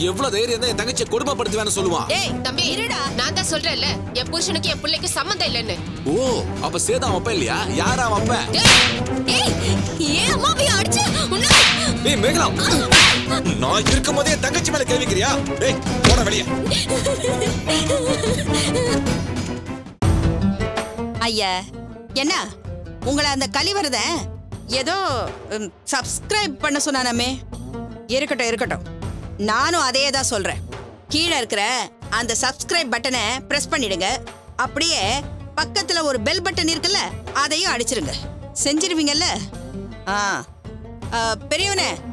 எவ்வளவு தைரியம் தான் என் தங்கச்சியை கொடுமைப்படுத்துவேன்னு சொல்லுவான் ஏய் தம்பி இருடா நான் தான் சொல்றேன்ல என் புருஷனுக்கு என் பிள்ளைக்கு சம்மந்தம் இல்லைன்னு ஓ அப்ப சேதா அவன் அப்ப இல்லையா யாரா அவன் அப்ப ஏய் ஏன் அம்மா போய் அடிச்சு உன்னை ஏய் மேகலா நான் இருக்கும் போதே என் தங்கச்சி மேல கேள்விக்கிறியா ஏய் போட வெளியே ஐயா என்ன உங்களை அந்த கலிவரத ஏதோ சப்ஸ்கிரைப் பண்ண சொன்னானமே இருக்கட்டும் இருக்கட்டும் நானும் அதே தான் சொல்றேன் கீழே இருக்கிற அந்த சப்ஸ்கிரைப் பட்டனை பிரஸ் பண்ணிடுங்க அப்படியே பக்கத்துல ஒரு பெல் பட்டன் இருக்குல்ல அதையும் அடிச்சிருங்க செஞ்சிருவீங்கல்ல ஆ ஆ, பெரியவனே